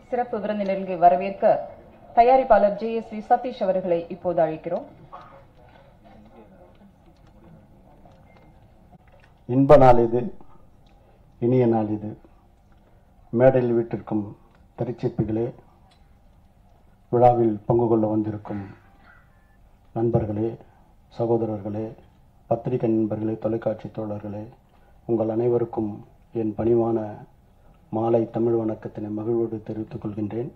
சிறப்பு விருந்தினருக்கு வரவேற்க தயாரிப்பாளர் ஜே எஸ் வி சதீஷ் அவர்களை இப்போது அழைக்கிறோம் இன்ப நாள் இது இனிய நாள் இது மேடையில் வீட்டிற்கும் திருச்சிப்பிகளே விழாவில் பங்கு கொள்ள வந்திருக்கும் நண்பர்களே சகோதரர்களே பத்திரிகை நண்பர்களே தொலைக்காட்சி தோழர்களே உங்கள் அனைவருக்கும் என் பணிவான மாலை தமிழ் வணக்கத்தினை மகிழ்வோடு தெரிவித்துக் கொள்கின்றேன்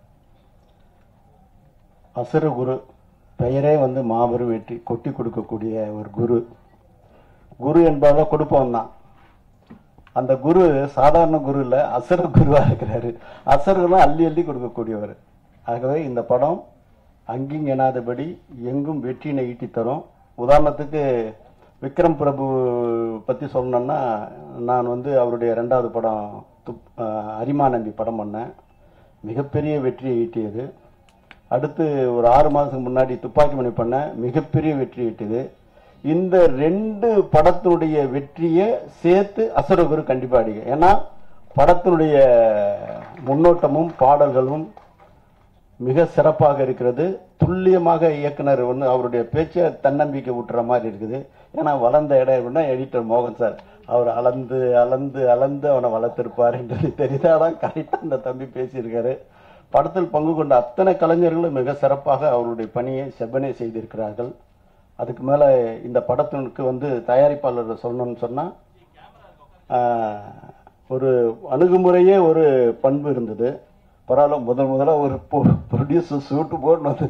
அசுர குரு பெயரே வந்து மாபெரும் வெற்றி கொட்டி கொடுக்கக்கூடிய ஒரு குரு குரு என்பதை கொடுப்பவன் தான் அந்த குரு சாதாரண குரு இல்ல அசுர குருவா இருக்கிறாரு அசுரனா அள்ளி அள்ளி கொடுக்கக்கூடியவர் ஆகவே இந்த படம் அங்கிங் எனாதபடி எங்கும் வெற்றியினை ஈட்டி தரும் உதாரணத்துக்கு விக்ரம் பிரபு பத்தி சொல்லணும்னா நான் வந்து அவருடைய ரெண்டாவது படம் துப்- அஹ் அரிமா நம்பி படம் பண்ணேன் மிகப்பெரிய வெற்றியை ஈட்டியது அடுத்து ஒரு ஆறு மாதத்துக்கு முன்னாடி துப்பாக்கி மணி பண்ண மிகப்பெரிய வெற்றி ஈட்டியது இந்த ரெண்டு படத்தினுடைய வெற்றியை சேர்த்து அசுரகுரு கண்டிப்பா அடிக்க ஏன்னா படத்தினுடைய முன்னோட்டமும் பாடல்களும் மிக சிறப்பாக இருக்கிறது துல்லியமாக இயக்குனர் வந்து அவருடைய பேச்சை தன்னம்பிக்கை ஊட்டுற மாதிரி இருக்குது ஏன்னா வளர்ந்த இடம் எப்படின்னா எடிட்டர் மோகன் சார் அவர் அளந்து அளந்து அளந்து அவனை வளர்த்திருப்பாருன்றது தெரிந்தாதான் கரெக்டாக அந்த தம்பி பேசியிருக்காரு படத்தில் பங்கு கொண்ட அத்தனை கலைஞர்களும் மிக சிறப்பாக அவருடைய பணியை செவ்வனே செய்திருக்கிறார்கள் அதுக்கு மேல இந்த படத்திற்கு வந்து தயாரிப்பாளர் சொல்லணும்னு சொன்னா ஆஹ், ஒரு அணுகுமுறையே ஒரு பண்பு இருந்தது பரவாயில்ல முதல் முதல்ல ஒரு ப்ரொடியூசர் சூட்டு போட்டு வந்து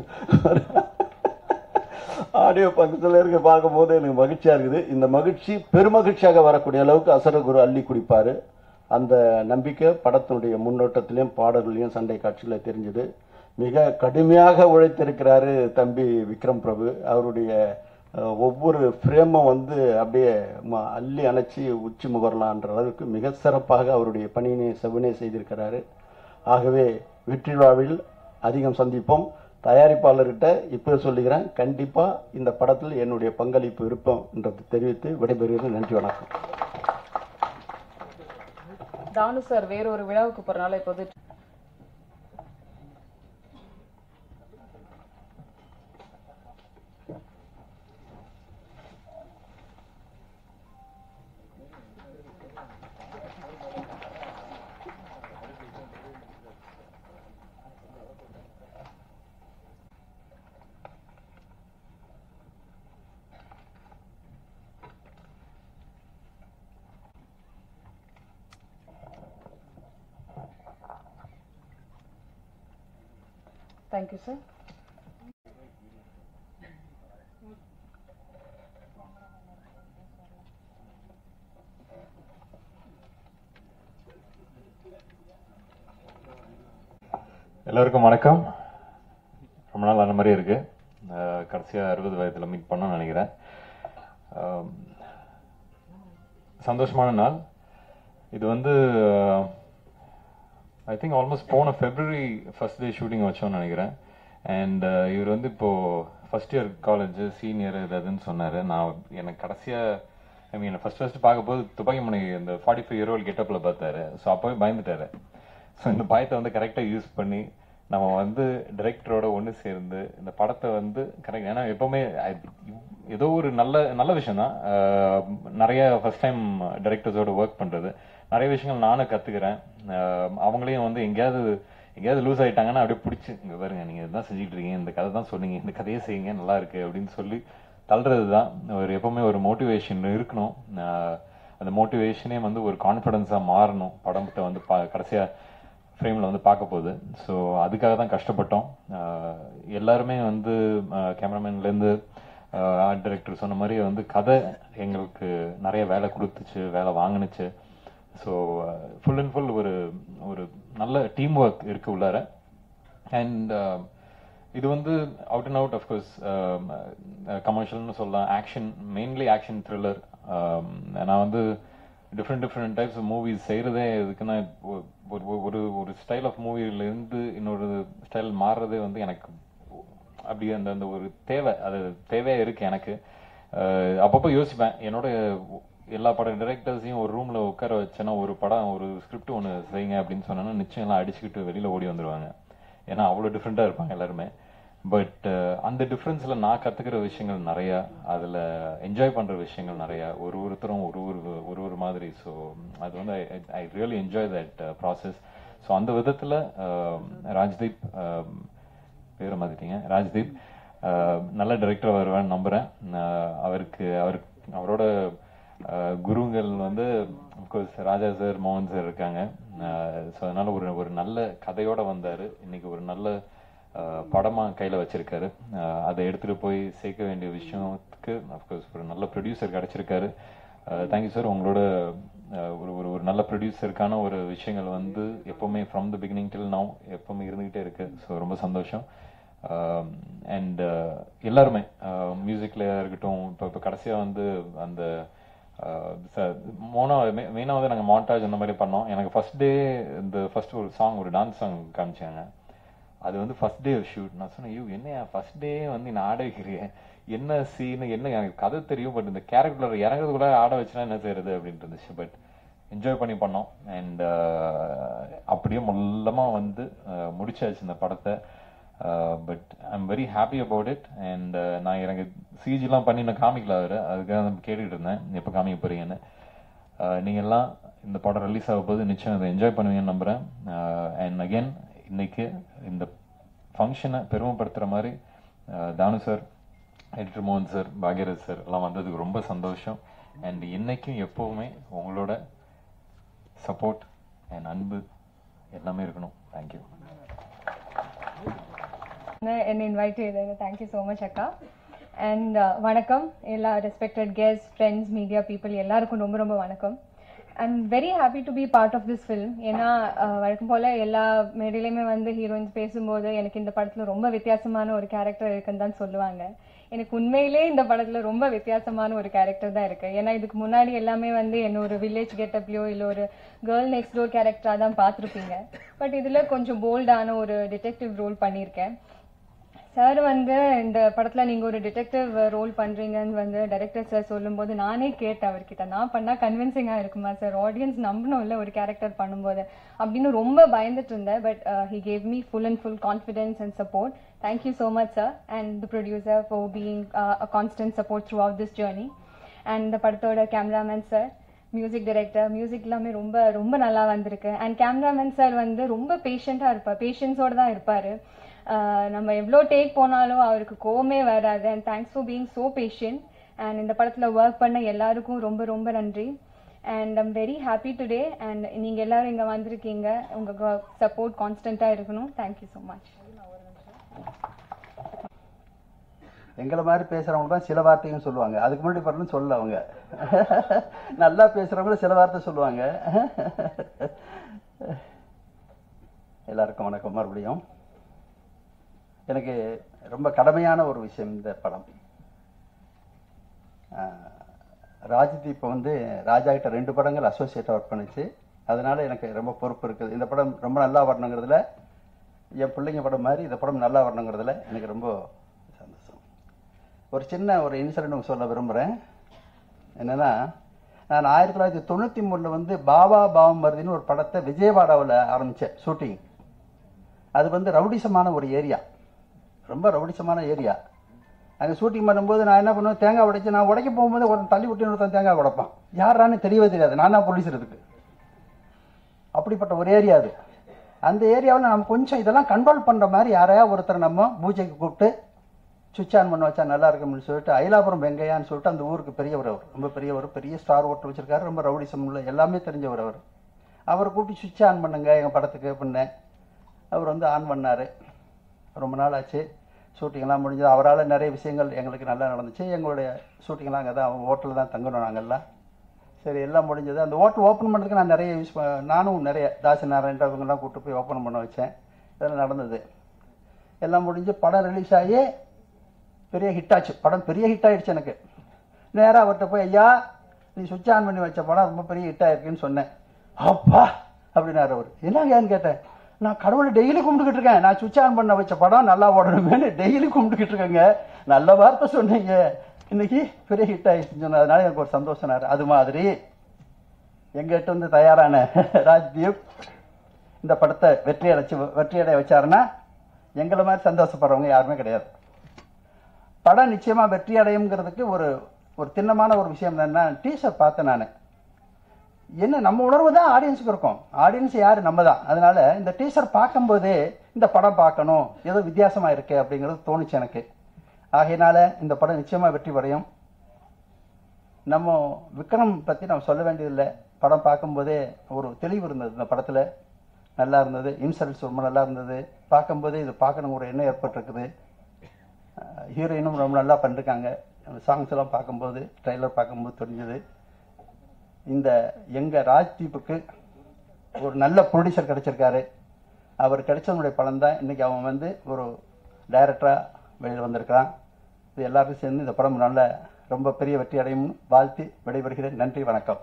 ஆடியோ பக்கத்துல இருக்க பார்க்கும்போது எனக்கு மகிழ்ச்சியா இருக்குது இந்த மகிழ்ச்சி பெருமகிழ்ச்சியாக வரக்கூடிய அளவுக்கு அசரகுரு அள்ளி குடிப்பாரு அந்த நம்பிக்கை படத்தினுடைய முன்னோட்டத்திலையும் பாடல்களையும் சண்டை காட்சியில தெரிஞ்சது மிக கடுமையாக உழைத்திருக்கிறாரு தம்பி விக்ரம் பிரபு அவருடைய அஹ், ஒவ்வொரு ஃப்ரேமும் வந்து அப்படியே ம- அள்ளி அணைச்சி உச்சி முகரலான்ற அளவுக்கு மிக சிறப்பாக அவருடைய பணியினை செவனே செய்திருக்கிறாரு ஆகவே வெற்றி விழாவில் அதிகம் சந்திப்போம் தயாரிப்பாளர்கிட்ட இப்போ சொல்லுகிறேன் கண்டிப்பா இந்த படத்தில் என்னுடைய பங்களிப்பு இருப்போம் என்றதை தெரிவித்து விடைபெறுகிறேன் நன்றி வணக்கம் தானு சார் வேறொரு விழாவுக்கு போறனால இப்போது தேங்க்யூ சார் எல்லாருக்கும் வணக்கம் ரொம்ப நாள் அந்த மாதிரி இருக்கு அஹ் கடைசியா அறுபது வயதுல மீட் பண்ணோம்னு நினைக்கிறேன் அஹ் சந்தோஷமான நாள் இது வந்து ஐ திங்க் ஆல்மோஸ்ட் போன ஃபெப்ரவரி ஃபர்ஸ்ட் டே ஷூட்டிங் வச்சோம்னு நினைக்கிறேன் அண்ட் இவர் வந்து இப்போ ஃபர்ஸ்ட் இயர் காலேஜ் சீனியர் இது அதுன்னு சொன்னாரு நான் எனக்கு கடைசியா ஐ மீன் ஃபர்ஸ்ட் ஃபர்ஸ்ட் பார்க்கும்போது துப்பாக்கி மணி இந்த ஃபார்ட்டி ஃபைவ் இயர் ஓல்ட் கெட்டப்ல பார்த்தாரு ஸோ அப்போவே பயந்துட்டாரு ஸோ இந்த பயத்தை வந்து கரெக்டாக யூஸ் பண்ணி நம்ம வந்து டைரக்டரோட ஒன்று சேர்ந்து இந்த படத்தை வந்து கரெக்ட் ஏன்னா எப்பவுமே I- ஏதோ ஒரு நல்ல நல்ல விஷயம் தான் நிறைய ஃபர்ஸ்ட் டைம் டைரக்டர்ஸோட ஒர்க் பண்றது நிறைய விஷயங்கள் நானும் கத்துக்கிறேன் அஹ் அவங்களையும் வந்து எங்கேயாவது எங்கேயாவது லூஸ் ஆயிட்டாங்கன்னா அப்படியே பிடிச்சி இங்க பாருங்க நீங்க இதுதான் செஞ்சுட்டு இருக்கீங்க இந்த கதை தான் சொன்னீங்க இந்த கதையை செய்யுங்க நல்லா இருக்கு அப்படின்னு சொல்லி தள்ளுறது தான் ஒரு எப்பவுமே ஒரு மோட்டிவேஷன் இருக்கணும் அஹ் அந்த மோட்டிவேஷனே வந்து ஒரு கான்ஃபிடன்ஸா மாறணும் படத்தை வந்து பா- கடைசியா ஃப்ரேமில் வந்து பார்க்க போகுது ஸோ அதுக்காக தான் கஷ்டப்பட்டோம் அஹ் எல்லாருமே வந்து கேமராமேன்லேருந்து ஆர்ட் டைரக்டர் சொன்ன மாதிரி வந்து கதை எங்களுக்கு நிறைய வேலை கொடுத்துச்சு வேலை வாங்கினுச்சு ஸோ ஃபுல் அண்ட் ஃபுல் ஒரு ஒரு நல்ல டீம் ஒர்க் இருக்கு உள்ளார அண்ட் இது வந்து அவுட் அண்ட் அவுட் அஃப்கோர்ஸ் கமர்ஷியல்னு சொல்லலாம் ஆக்ஷன் மெயின்லி ஆக்ஷன் த்ரில்லர் நான் வந்து different different types of movies செய்கிறதே இதுக்குன்னா ஒ- ஒரு ஒரு- ஒரு ஒரு ஸ்டைல் ஆஃப் மூவிலேருந்து இன்னொரு ஸ்டைல் மாறுறதே வந்து எனக்கு அப்படி அந்த அந்த ஒரு தேவை அது தேவையா இருக்கு எனக்கு அஹ் அப்பப்போ யோசிப்பேன் என்னோட எல்லா பட டிரெக்டர்ஸையும் ஒரு ரூம்ல உட்கார வச்சேன்னா ஒரு படம் ஒரு ஸ்கிரிப்ட் ஒன்று செய்யுங்க அப்படின்னு சொன்னா நிச்சயம் எல்லாம் அடிச்சுக்கிட்டு வெளியில ஓடி வந்துருவாங்க ஏன்னா அவ்வளோ டிஃப்ரெண்டா இருப்பாங்க எல்லாருமே பட் அந்த டிஃப்ரென்ஸ்ல நான் கத்துக்கிற விஷயங்கள் நிறைய அதுல என்ஜாய் பண்ற விஷயங்கள் நிறைய ஒரு ஒருத்தரும் ஒரு ஒரு ஒரு ஒரு மாதிரி ஸோ அது வந்து I really enjoy that process so அந்த விதத்துல அஹ், ராஜ்தீப் அஹ், பேரை மாத்திட்டீங்க ராஜ்தீப் அஹ், நல்ல டைரக்டர் வருவேன்னு நம்புறேன் அஹ், அவருக்கு அவருக்கு அவரோட அஹ், குருங்கள் வந்து அப்கோர்ஸ் ராஜா சார் மோகன் சார் இருக்காங்க ஸோ அதனால ஒரு ஒரு நல்ல கதையோட வந்தாரு இன்னைக்கு ஒரு நல்ல அஹ், படமா கையில வச்சிருக்காரு அஹ், அதை எடுத்துட்டு போய் சேர்க்க வேண்டிய விஷயத்துக்கு அப்கோர்ஸ் ஒரு நல்ல ப்ரொடியூசர் கிடைச்சிருக்காரு தேங்க்யூ சார் உங்களோட அஹ், ஒரு ஒரு ஒரு நல்ல ப்ரொடியூசருக்கான ஒரு விஷயங்கள் வந்து எப்பவுமே from the beginning till now எப்பவுமே இருந்துகிட்டே இருக்கு ஸோ ரொம்ப சந்தோஷம் அண்ட் எல்லாருமே மியூசிக்ல இருக்கட்டும் இப்போ இப்போ கடைசியாக வந்து அந்த மோனோ மெயினாக வந்து நாங்கள் மாண்டாஜ் அந்த மாதிரி பண்ணோம் எனக்கு ஃபர்ஸ்ட் டே இந்த ஃபர்ஸ்ட் ஒரு சாங் ஒரு டான்ஸ் சாங் காமிச்சாங்க அது வந்து ஃபர்ஸ்ட் டே ஷூட் நான் சொன்னேன் ஐயோ என்ன ஃபர்ஸ்ட் டே வந்து நான் ஆட வைக்கிறேன் என்ன சீன் என்ன எனக்கு கதை தெரியும் பட் இந்த கேரக்டர் இறங்குறதுக்குள்ள ஆட வச்சுனா என்ன செய்யறது அப்படின்ட்டு இருந்துச்சு பட் என்ஜாய் பண்ணி பண்ணோம் அண்ட் அப்படியே மொல்லமா வந்து அஹ், முடிச்சாச்சு இந்த படத்தை but I am very happy about it and நான் எனக்கு சிஜிலாம் பண்ணி நான் காமிக்கல அவர் அதுக்காக நான் கேட்டுக்கிட்டு இருந்தேன் எப்போ காமிக்க போறீங்கன்னு அஹ், நீங்க எல்லாம் இந்த படம் ரிலீஸ் ஆக போது நிச்சயம் அதை என்ஜாய் பண்ணுவீங்கன்னு நம்புறேன் அண்ட் அகைன் இன்னைக்கு இந்த ஃபங்க்ஷனை பெருமைப்படுத்துற மாதிரி அஹ், தானு சார் எடிட்டர் மோகன் சார் பாக்யராஜ் சார் எல்லாம் வந்ததுக்கு ரொம்ப சந்தோஷம் அண்ட் இன்னைக்கும் எப்பவுமே உங்களோட சப்போர்ட் அண்ட் அன்பு எல்லாமே இருக்கணும் தேங்க்யூ என்னை இன்வைட் செய்தது தேங்க்யூ ஸோ மச் அக்கா அண்ட் வணக்கம் எல்லா respected guest friends media people எல்லாருக்கும் ரொம்ப ரொம்ப வணக்கம் I'm very happy to be part of this film ஏன்னா uh, வழக்கம் போல் எல்லா மேடையிலையுமே வந்து ஹீரோயின்ஸ் பேசும்போது எனக்கு இந்த படத்தில் ரொம்ப வித்தியாசமான ஒரு கேரக்டர் இருக்குன்னு தான் சொல்லுவாங்க எனக்கு உண்மையிலே இந்த படத்துல ரொம்ப வித்தியாசமான ஒரு கேரக்டர் தான் இருக்கு ஏன்னா இதுக்கு முன்னாடி எல்லாமே வந்து என்ன ஒரு வில்லேஜ் கெட்டப்லயோ இல்ல ஒரு கேர்ள் நெக்ஸ்ட் டோர் கேரக்டரா தான் பார்த்துருப்பீங்க பட் இதுல கொஞ்சம் போல்டான ஒரு டிடெக்டிவ் ரோல் பண்ணியிருக்கேன் சார் வந்து இந்த படத்துல நீங்க ஒரு டிடெக்டிவ் ரோல் பண்றீங்கன்னு வந்து டைரக்டர் சார் சொல்லும்போது நானே கேட்டேன் அவர்கிட்ட நான் பண்ணா கன்வின்சிங்கா இருக்குமா சார் ஆடியன்ஸ் நம்பணும்ல ஒரு கேரக்டர் பண்ணும்போது அப்படின்னு ரொம்ப பயந்துட்டு இருந்தேன் but he gave me full and full confidence and support thank you so much sir and the producer for being a constant support throughout this journey and இந்த படத்தோட cameraman sir music director music எல்லாமே ரொம்ப ரொம்ப நல்லா வந்திருக்கு and cameraman sir வந்து ரொம்ப பேஷண்ட்டாக இருப்பார் பேஷன்ஸோட தான் இருப்பார் நம்ம எவ்வளோ டேக் போனாலும் அவருக்கு கோவமே வராது and thanks for being so patient and இந்த படத்தில் ஒர்க் பண்ண எல்லாருக்கும் ரொம்ப ரொம்ப நன்றி and I'm very happy today and நீங்கள் எல்லாரும் இங்கே வந்திருக்கீங்க உங்கள் சப்போர்ட் கான்ஸ்டண்ட்டாக இருக்கணும் தேங்க்யூ ஸோ மச் எங்களை மாதிரி பேசுறவங்க தான் சில வார்த்தையும் சொல்லுவாங்க அதுக்கு முன்னாடி பாருன்னு சொல்லல அவங்க நல்லா பேசுறவங்க சில வார்த்தை சொல்லுவாங்க எல்லாருக்கும் வணக்கம் மறுபடியும் எனக்கு ரொம்ப கடமையான ஒரு விஷயம் இந்த படம் ஆஹ், ராஜ்தீப் வந்து ராஜா கிட்ட ரெண்டு படங்கள் அசோசியேட்டாக ஒர்க் பண்ணுச்சு அதனால எனக்கு ரொம்ப பொறுப்பு இருக்குது இந்த படம் ரொம்ப நல்லா வரணுங்கிறதுல என் பிள்ளைங்க படம் மாதிரி இந்த படம் நல்லா வரணுங்கிறதுல எனக்கு ரொம்ப சந்தோஷம் ஒரு சின்ன ஒரு இன்சிடென்ட் சொல்ல விரும்புகிறேன் என்னன்னா நான் ஆயிரத்தி தொள்ளாயிரத்தி தொண்ணூற்றி மூணில் வந்து பாபா பாவம் மருதின்னு ஒரு படத்தை விஜயவாடாவில் ஆரம்பித்தேன் ஷூட்டிங் அது வந்து ரவுடிசமான ஒரு ஏரியா ரொம்ப ரவுடிசமான ஏரியா அங்கே ஷூட்டிங் பண்ணும்போது நான் என்ன பண்ணுவேன் தேங்காய் உடைச்சு நான் உடைக்க போகும்போது ஒருத்தன் தள்ளி விட்டு ஒருத்தன் தேங்காய் உடைப்பான் யாரான்னு தெரியவே தெரியாது நான் தான் போலீஸ் இருக்கு அப்படிப்பட்ட ஒரு ஏரியா அது அந்த ஏரியாவில் நம்ம கொஞ்சம் இதெல்லாம் கண்ட்ரோல் பண்ணுற மாதிரி யாரையா ஒருத்தர் நம்ம பூஜைக்கு கூப்பிட்டு சுவிட்ச் ஆன் பண்ண வச்சா நல்லா இருக்கும்னு சொல்லிட்டு ஐலாபுரம் வெங்கையான்னு சொல்லிட்டு அந்த ஊருக்கு பெரியவர் அவர் ரொம்ப பெரியவர் பெரிய ஸ்டார் ஓட்டர் வச்சிருக்காரு ரொம்ப ரவுடிசம் உள்ள எல்லாமே தெரிஞ்சவர் அவர் அவரை கூப்பிட்டு சுவிட்ச் ஆன் பண்ணுங்க எங்கள் படத்துக்கு அப்படின்னேன் அவர் வந்து ஆன் பண்ணார் ரொம்ப நாள் ஆச்சு ஷூட்டிங்லாம் முடிஞ்சது அவரால் நிறைய விஷயங்கள் எங்களுக்கு நல்லா நடந்துச்சு எங்களுடைய ஷூட்டிங்லாம் அங்கே தான் அவங்க ஹோட்டலில் தான் தங்கணும் நாங்கள்லாம் சரி எல்லாம் முடிஞ்சது அந்த ஹோட்டல் ஓப்பன் பண்ணுறதுக்கு நான் நிறைய யூஸ் நானும் நிறைய தாசி நாராயணன் அவங்கெல்லாம் கூப்பிட்டு போய் ஓப்பன் பண்ண வச்சேன் இதெல்லாம் நடந்தது எல்லாம் முடிஞ்சு படம் ரிலீஸ் ஆகி பெரிய ஹிட் ஆச்சு படம் பெரிய ஹிட் ஆயிடுச்சு எனக்கு நேராக அவர்கிட்ட போய் ஐயா நீ சுவிட்ச் ஆன் பண்ணி வச்ச படம் ரொம்ப பெரிய ஹிட் ஆயிருக்குன்னு சொன்னேன் அப்பா அப்படின்னாரு அவர் என்னங்கன்னு கேட்டேன் நான் கடவுளை டெய்லி கும்பிட்டுக்கிட்டு இருக்கேன் நான் சுவிட்ச் ஆன் பண்ண வச்ச படம் நல்லா ஓடணுமேனு டெய்லி கும்பிட்டுக்கிட்டு இருக்கேங்க நல்ல வார்த்தை சொன்னீங்க இன்னைக்கு பெரிய ஹிட் ஆயிடுச்சுன்னு சொன்னதுனால எனக்கு ஒரு சந்தோஷம் நேரம். அது மாதிரி எங்கிட்ட வந்து தயாரான ராஜ்தீப் இந்த படத்தை வெற்றி அடைச்சு வெற்றி அடைய வச்சாருன்னா எங்களை மாதிரி சந்தோஷப்படுறவங்க யாருமே கிடையாது படம் நிச்சயமா வெற்றி அடையுங்கிறதுக்கு ஒரு ஒரு திண்ணமான ஒரு விஷயம் என்னன்னா டீசர் பார்த்தேன் நான் என்ன நம்ம உணர்வு தான் ஆடியன்ஸுக்கு இருக்கும் ஆடியன்ஸ் யாரு நம்ம தான் அதனால இந்த டீசர் பார்க்கும்போதே இந்த படம் பார்க்கணும் ஏதோ வித்தியாசமா இருக்கு அப்படிங்கிறது தோணுச்சு எனக்கு ஆகையினால இந்த படம் நிச்சயமா வெற்றி அடையும் நம்ம விக்ரம் பத்தி நம்ம சொல்ல வேண்டியதில்லை படம் பார்க்கும்போதே ஒரு தெளிவு இருந்தது இந்த படத்துல நல்லா இருந்தது இன்சல்ட்ஸ் ரொம்ப நல்லா இருந்தது பார்க்கும்போதே இது பார்க்கணும் ஒரு எண்ணம் ஏற்பட்டிருக்குது ஹீரோயினும் ரொம்ப நல்லா பண்ணிருக்காங்க சாங்ஸ் எல்லாம் பார்க்கும்போது ட்ரெய்லர் பார்க்கும்போது தெரிஞ்சது இந்த எங்க ராஜ்தீப்புக்கு ஒரு நல்ல ப்ரொடியூசர் கிடைச்சிருக்காரு அவர் கிடைச்சவனுடைய பலன் தான் இன்னைக்கு அவன் வந்து ஒரு டைரக்டரா வெளியில் வந்திருக்கான் இது எல்லாரும் சேர்ந்து இந்த படம் நல்ல ரொம்ப பெரிய வெற்றி அடையும் வாழ்த்தி விடைபெறுகிறேன் நன்றி வணக்கம்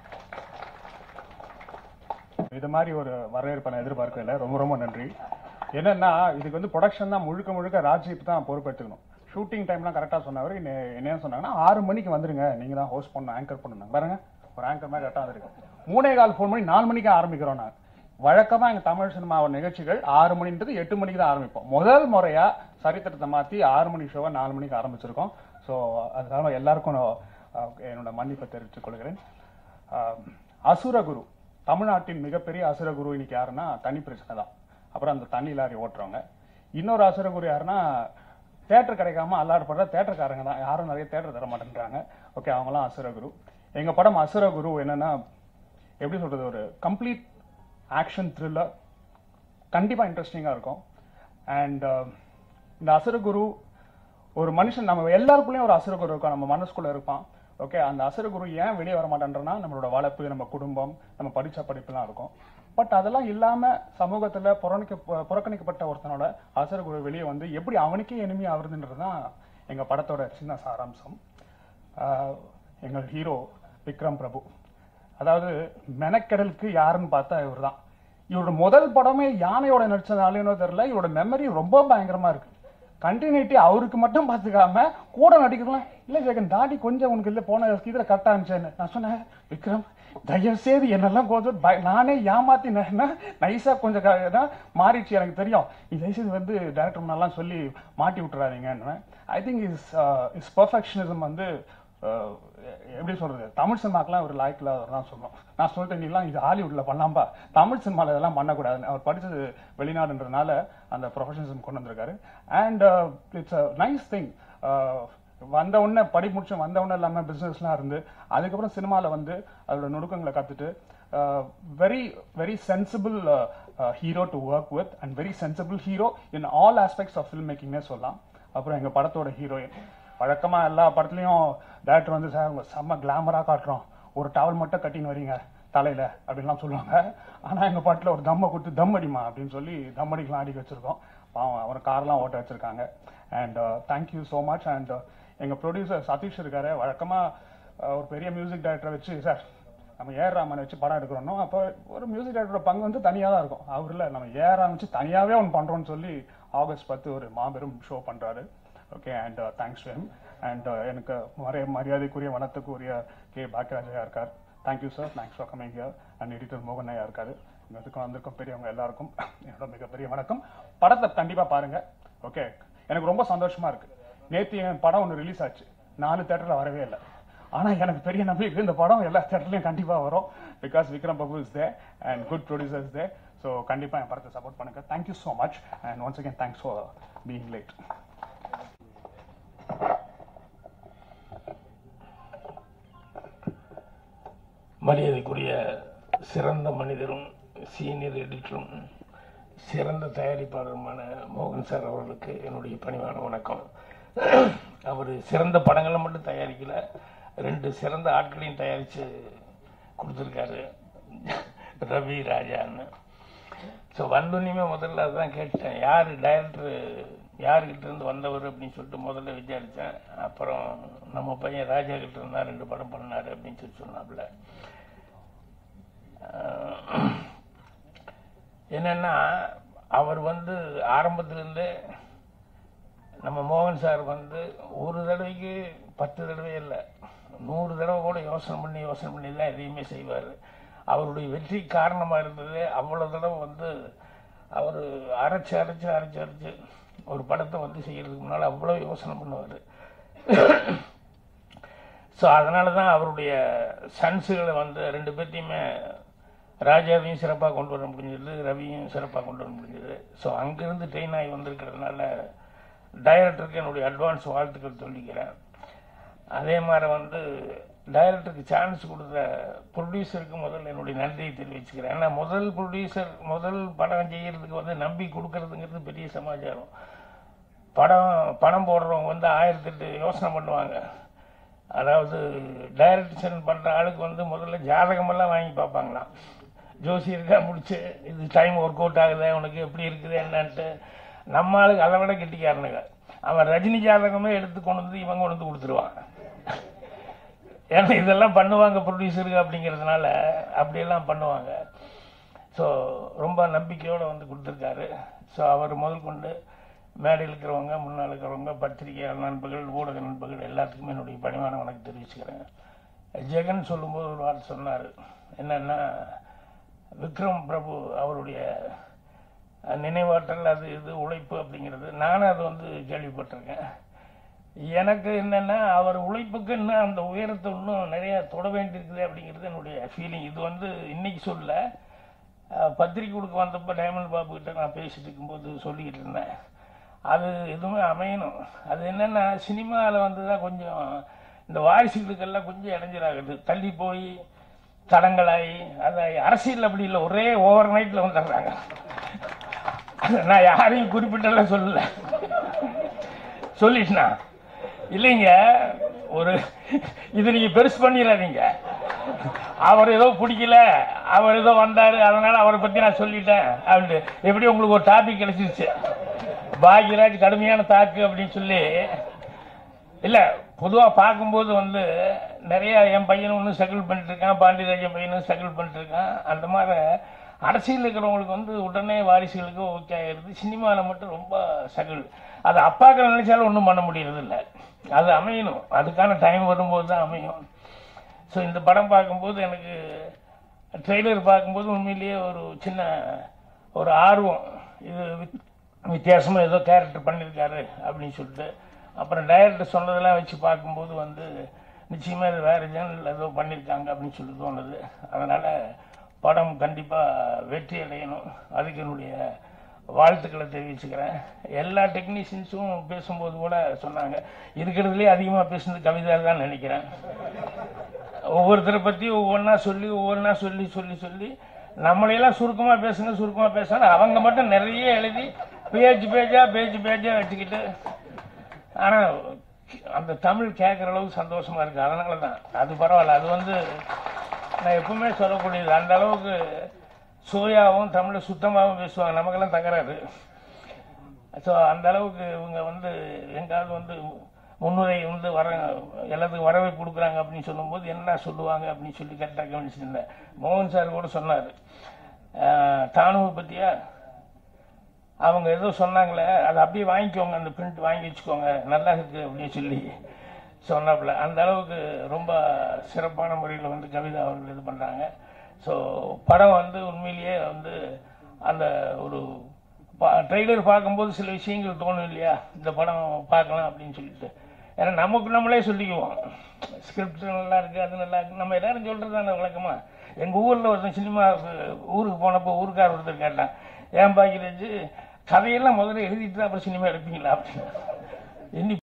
இது மாதிரி ஒரு வரவேற்பை நான் எதிர்பார்க்கல ரொம்ப ரொம்ப நன்றி என்னன்னா இதுக்கு வந்து ப்ரொடக்ஷன் தான் முழுக்க முழுக்க ராஜீப் தான் பொறுப்பெடுத்துக்கணும் ஷூட்டிங் டைம்லாம் கரெக்டாக சொன்னவர் என்ன என்ன சொன்னாங்கன்னா ஆறு மணிக்கு வந்துருங்க நீங்க தான் ஹோஸ்ட் பண்ணணும் ஆங்கர் பண்ணணும் பாருங்க ஒரு ஆங்கர் மாதிரி கரெக்டாக வந்துருக்கு மூணே கால் ஃபோன் மணி நாலு மணிக்கு ஆரம்பிக்கிறோம் நான் வழக்கமா எங்க தமிழ் சினிமாவோட நிகழ்ச்சிகள் ஆறு மணின்றது எட்டு மணிக்கு தான் ஆரம்பிப்போம் முதல் முறையா சரித்திரத்தை மாத்தி ஆறு மணி ஷோவை நாலு மணிக்கு ஆரம்பிச்சிருக்கோம் ஸோ அதனால எல்லாருக்கும் நான், அஹ், என்னோட மன்னிப்பை தெரிவித்துக் கொள்கிறேன் அஹ், அசுரகுரு தமிழ்நாட்டின் மிகப்பெரிய அசுரகுரு இன்னைக்கு யாருன்னா தண்ணி பிரச்சனை தான் அப்புறம் அந்த தண்ணி லாரி ஓட்டுறவங்க இன்னொரு அசுரகுரு யாருன்னா தேட்டர் கிடைக்காம அல்லாடப்படுற தேட்டர்காரங்க தான் யாரும் நிறைய தேட்டர் தர மாட்டேன்றாங்க ஓகே அவங்களாம் அசுரகுரு எங்க படம் அசுரகுரு என்னன்னா எப்படி சொல்றது ஒரு கம்ப்ளீட் ஆக்ஷன் த்ரில்லர் கண்டிப்பா இன்ட்ரெஸ்டிங்கா இருக்கும் அண்ட் இந்த அசுரகுரு ஒரு மனுஷன் நம்ம எல்லாருக்குள்ளேயும் ஒரு அசுரகுரு இருக்கும் நம்ம மனசுக்குள்ள இருப்பான் ஓகே அந்த அசுரகுரு ஏன் வெளியே வர மாட்டேன்றனா நம்மளோட வளர்ப்பு நம்ம குடும்பம் நம்ம படிச்ச படிப்புலாம் இருக்கும் பட் அதெல்லாம் இல்லாம சமூகத்துல புறணிக்க புறக்கணிக்கப்பட்ட ஒருத்தனோட அசுரகுரு வெளியே வந்து எப்படி அவனுக்கே எளிமையா ஆகுதுன்றது தான் எங்க படத்தோட சின்ன சாராம்சம் ஆஹ் எங்கள் ஹீரோ விக்ரம் பிரபு அதாவது மெனக்கெடலுக்கு யாருன்னு பார்த்தா இவர்தான் இவரோட முதல் படமே யானையோட நடிச்சதாலேனோ தெரியல இவரோட மெமரி ரொம்ப பயங்கரமா இருக்கு கண்டினியூட்டி அவருக்கு மட்டும் பார்த்துக்காம கூட நடிக்கலாம் இல்ல ஜெகன் தாடி கொஞ்சம் உனக்கு இல்ல போன இதுல கரெக்டா இருந்துச்சேன்னு நான் சொன்னேன் விக்ரம் தயவு செய்து என்னெல்லாம் கொஞ்சம் பய- நானே ஏமாத்தி நைஸா கொஞ்சம் க- இதான் மாறிடுச்சு எனக்கு தெரியும் நீ தயவு செய்து வந்து டேரக்டர் நல்லா சொல்லி மாட்டி விட்டுறாதீங்கன்னு I think is is perfectionism வந்து அஹ், எப்படி சொல்றது தமிழ் சினிமாக்கெல்லாம் ஒரு லாய்க்கில் தான் சொல்லணும் நான் சொல்லிட்டேன் நீலாம் இது ஹாலிவுட்ல பண்ணலாம்பா தமிழ் சினிமால இதெல்லாம் பண்ணக்கூடாது அவர் படிச்சது வெளிநாடுன்றதுனால அந்த ப்ரொஃபஷனலிசம் கொண்டு வந்திருக்காரு and it's a nice thing வந்த உடனே படி முடிச்சு வந்த உடனே எல்லாமே பிசினஸ்லாம் இருந்து அதுக்கப்புறம் சினிமால வந்து அதோட நுணுக்கங்களை கத்துட்டு very very sensible hero to work with and very sensible hero in all aspects of film மேக்கிங்னே சொல்லலாம் அப்புறம் எங்க படத்தோட ஹீரோயின் வழக்கமா எல்லா படத்துலயும் டேரக்டர் வந்து சார் உங்க செம்ம கிளாமரா காட்டுறோம் ஒரு டவல் மட்டும் கட்டின்னு வரீங்க தலையில அப்படின்லாம் சொல்லுவாங்க ஆனா எங்க பாட்டுல ஒரு தம்மை கொடுத்து தம் அடிமா அப்படின்னு சொல்லி தம் அடிக்கலாம் அடிக்க வச்சிருக்கோம் பாவம் அவர் கார்லாம் ஓட்ட வச்சிருக்காங்க and thank you so much and எங்க ப்ரொடியூசர் சதீஷ் இருக்காரு வழக்கமா அஹ், ஒரு பெரிய மியூசிக் டைரக்டரை வச்சு சார் நம்ம ஏஆர் ராமன் வச்சு படம் எடுக்கிறோம்னா அப்போ ஒரு மியூசிக் டைரக்டரோட பங்கு வந்து தனியாக தான் இருக்கும் அவர் இல்ல நம்ம ஏஆர் ராமன் வச்சு தனியாகவே ஒன்று பண்றோம்னு சொல்லி ஆகஸ்ட் பத்து ஒரு மாபெரும் ஷோ பண்றாரு okay and thanks to him and எனக்கு மரிய மரியாதைக்குரிய வனத்துக்குரிய கே பாக்கியராஜையா இருக்கார் thank you sir thanks for coming here and editor மோகன் ஐயா இருக்காரு இதுக்கும் வந்திருக்கும் பெரியவங்க எல்லாருக்கும் என்னோட மிகப்பெரிய வணக்கம் படத்தை கண்டிப்பா பாருங்க ஓகே எனக்கு ரொம்ப சந்தோஷமா இருக்கு நேத்து என் படம் ஒன்று ரிலீஸ் ஆச்சு நாலு தேட்டர்ல வரவே இல்லை ஆனா எனக்கு பெரிய நம்பிக்கை இந்த படம் எல்லா தேட்டர்லயும் கண்டிப்பா வரும் because Vikram Prabhu is there and good producers there so கண்டிப்பா என் படத்தை சப்போர்ட் பண்ணுங்க thank you so much and once again thanks for being late மரியாதைக்குரிய சிறந்த மனிதரும் சீனியர் எடிட்டரும் சிறந்த தயாரிப்பாளருமான மோகன் சார் அவர்களுக்கு என்னுடைய பணிவான வணக்கம் அவர் சிறந்த படங்களை மட்டும் தயாரிக்கல ரெண்டு சிறந்த ஆட்களையும் தயாரித்து கொடுத்துருக்காரு ரவி ராஜான்னு ஸோ வந்தோன்னையுமே முதல்ல அதான் கேட்டேன் யார் டைரக்டர் யாருக்கிட்ட இருந்து வந்தவர் அப்படின்னு சொல்லிட்டு முதல்ல விசாரித்தேன் அப்புறம் நம்ம பையன் ராஜா கிட்ட இருந்தா ரெண்டு படம் பண்ணாரு அப்படின்னு சொல்லி சொன்னாப்புல அஹ் என்னன்னா அவர் வந்து ஆரம்பத்திலிருந்தே நம்ம மோகன் சார் வந்து ஒரு தடவைக்கு பத்து தடவை இல்லை நூறு தடவை கூட யோசனை பண்ணி யோசனை பண்ணி தான் எதையுமே செய்வார் அவருடைய வெற்றி காரணமாக இருந்தது அவ்வளோ தடவை வந்து அவர் அரைச்சு அரைச்சு அரைச்சு அரைச்சு ஒரு படத்தை வந்து செய்யறதுக்கு முன்னால் அவ்வளோ யோசனை பண்ணுவார் ஸோ அதனால தான் அவருடைய சன்ஸுகளை வந்து ரெண்டு பேர்த்தையுமே ராஜாவையும் சிறப்பாக கொண்டு வர முடிஞ்சது ரவியும் சிறப்பாக கொண்டு வர முடிஞ்சது ஸோ அங்கேருந்து ட்ரெயின் ஆகி வந்திருக்கிறதுனால டைரக்டருக்கு என்னுடைய அட்வான்ஸ் வாழ்த்துக்கள் சொல்லிக்கிறேன் அதே மாதிரி வந்து டைரக்டருக்கு சான்ஸ் கொடுத்த ப்ரொடியூசருக்கு முதல்ல என்னுடைய நன்றியை தெரிவிச்சுக்கிறேன் ஏன்னா முதல் ப்ரொடியூசர் முதல் படம் செய்யறதுக்கு வந்து நம்பி கொடுக்கறதுங்கிறது பெரிய சமாச்சாரம் படம் பணம் போடுறவங்க வந்து ஆயிரத்தெட்டு யோசனை பண்ணுவாங்க அதாவது டைரக்ஷன் பண்ணுற ஆளுக்கு வந்து முதல்ல ஜாதகமெல்லாம் வாங்கி பார்ப்பாங்களாம் ஜோசியருக்கா முடிச்சு இது டைம் ஒர்க் அவுட் ஆகுது உனக்கு எப்படி இருக்குது என்னன்ட்டு நம்ம ஆளுக்கு அதை விட கெட்டிக்காரனுங்க அவன் ரஜினி ஜாதகமே எடுத்து கொண்டு வந்து இவன் கொண்டு வந்து கொடுத்துருவான் ஏன்னா இதெல்லாம் பண்ணுவாங்க ப்ரொடியூசருக்கு அப்படிங்கிறதுனால அப்படியெல்லாம் பண்ணுவாங்க ஸோ ரொம்ப நம்பிக்கையோடு வந்து கொடுத்துருக்காரு ஸோ அவர் முதல் கொண்டு மேடையில் இருக்கிறவங்க முன்னால் இருக்கிறவங்க பத்திரிகையாளர் நண்பர்கள் ஊடக நண்பர்கள் எல்லாத்துக்குமே என்னுடைய பணிவான வணக்கம் தெரிவிச்சுக்கிறேன் ஜெகன் சொல்லும்போது ஒரு வார்த்தை சொன்னார் என்னன்னா விக்ரம் பிரபு அவருடைய நினைவாற்றல் அது இது உழைப்பு அப்படிங்கிறது நானும் அது வந்து கேள்விப்பட்டிருக்கேன் எனக்கு என்னன்னா அவர் உழைப்புக்கு இன்னும் அந்த உயரத்தை இன்னும் நிறைய தொட வேண்டியிருக்குது அப்படிங்கிறது என்னுடைய ஃபீலிங் இது வந்து இன்னைக்கு சொல்ல அஹ், பத்திரிக்கை கொடுக்க வந்தப்போ டைமண்ட் பாபு கிட்ட நான் பேசிட்டு இருக்கும்போது சொல்லிக்கிட்டு இருந்தேன் அது எதுவுமே அமையணும் அது என்னன்னா சினிமாவில் வந்து தான் கொஞ்சம் இந்த வாரிசுகளுக்கெல்லாம் கொஞ்சம் இடைஞ்சலாகுது தள்ளி போய் தடங்களாகி அதாகி அரசியல் அப்படி இல்லை ஒரே ஓவர் நைட்டில் வந்துடுறாங்க நான் யாரையும் குறிப்பிட்டெல்லாம் சொல்லல சொல்லிட்டேனா இல்லைங்க ஒரு இது நீங்க பெருசு பண்ணிடாதீங்க அவர் ஏதோ பிடிக்கல அவர் ஏதோ வந்தாரு அதனால அவரை பத்தி நான் சொல்லிட்டேன் அப்படின்ட்டு எப்படி உங்களுக்கு ஒரு டாபிக் கிடைச்சிருச்சு பாக்யராஜ் கடுமையான தாக்கு அப்படின்னு சொல்லி இல்ல பொதுவா பார்க்கும்போது வந்து நிறைய என் பையனும் ஒன்று ஸ்ட்ரகிள் பண்ணிட்டு இருக்கான் பாண்டியராஜன் பையனும் ஸ்ட்ரகிள் பண்ணிட்டு இருக்கான் அந்த மாதிரி அரசியல் இருக்கிறவங்களுக்கு வந்து உடனே வாரிசுகளுக்கு ஓகே ஆயிடுது சினிமாவில் மட்டும் ரொம்ப ஸ்ட்ரகிள் அது அப்பாக்கள் நினைச்சாலும் ஒன்றும் பண்ண முடியறது இல்லை அது அமையணும் அதுக்கான டைம் வரும்போது தான் அமையும் ஸோ இந்த படம் பார்க்கும்போது எனக்கு ட்ரெய்லர் பார்க்கும்போது உண்மையிலேயே ஒரு சின்ன ஒரு ஆர்வம் இது வித்- வித்தியாசமா ஏதோ கேரக்டர் பண்ணியிருக்காரு அப்படின்னு சொல்லிட்டு அப்புறம் டைரக்டர் சொன்னதெல்லாம் வச்சு பார்க்கும்போது வந்து நிச்சயமா இது வேற ஜேனல் ஏதோ பண்ணியிருக்காங்க அப்படின்னு சொல்லி தோணுது அதனால படம் கண்டிப்பா வெற்றி அடையணும் அதுக்கு என்னுடைய வாழ்த்துக்களை தெரிவிச்சுக்கிறேன் எல்லா டெக்னீஷியன்ஸும் பேசும்போது கூட சொன்னாங்க இருக்கிறதுலே அதிகமாக பேசுனது கவிதா தான் நினைக்கிறேன் ஒவ்வொருத்தரை பத்தி ஒவ்வொன்றா சொல்லி ஒவ்வொன்றா சொல்லி சொல்லி சொல்லி நம்மளையெல்லாம் சுருக்கமா பேசுங்க சுருக்கமா பேசுங்க அவங்க மட்டும் நிறைய எழுதி பேஜ் பேஜா பேஜ் பேஜா வச்சுக்கிட்டு ஆனா அந்த தமிழ் கேட்குற அளவுக்கு சந்தோஷமா இருக்கு அதனால தான் அது பரவாயில்ல அது வந்து நான் எப்பவுமே சொல்லக்கூடியது அந்த அளவுக்கு சோயாவும் தமிழை சுத்தமாகவும் பேசுவாங்க நமக்கெல்லாம் தகராறு ஸோ அந்த அளவுக்கு இவங்க வந்து எங்காவது வந்து முன்னுரை வந்து வர எல்லாத்துக்கும் வரவை கொடுக்குறாங்க அப்படின்னு சொல்லும்போது என்ன சொல்லுவாங்க அப்படின்னு சொல்லி கரெக்டாக கவனிச்சிருந்தேன் மோகன் சார் கூட சொன்னார் தானுவை பற்றியா அவங்க ஏதோ சொன்னாங்களே அதை அப்படியே வாங்கிக்கோங்க அந்த பிரிண்ட் வாங்கி வச்சுக்கோங்க நல்லா இருக்கு அப்படின்னு சொல்லி சொன்னாப்புல அந்த அளவுக்கு ரொம்ப சிறப்பான முறையில் வந்து கவிதா அவர்கள் இது பண்ணுறாங்க ஸோ படம் வந்து உண்மையிலேயே வந்து அந்த ஒரு ட்ரெய்லர் பார்க்கும்போது சில விஷயங்கள் தோணும் இல்லையா இந்த படம் பார்க்கலாம் அப்படின்னு சொல்லிட்டு ஏன்னா நமக்கு நம்மளே சொல்லிக்குவோம் ஸ்கிரிப்ட் நல்லா இருக்கு அது நல்லா இருக்கு நம்ம எல்லாரும் சொல்றது தானே வழக்கமா எங்க ஊர்ல ஒருத்தன் சினிமா ஊருக்கு போனப்போ ஊருக்கார ஒருத்தர் கேட்டான் ஏன் பாக்கிறது கதையெல்லாம் முதல்ல எழுதிட்டு தான் அப்புறம் சினிமா எடுப்பீங்களா அப்படின்னு இன்னி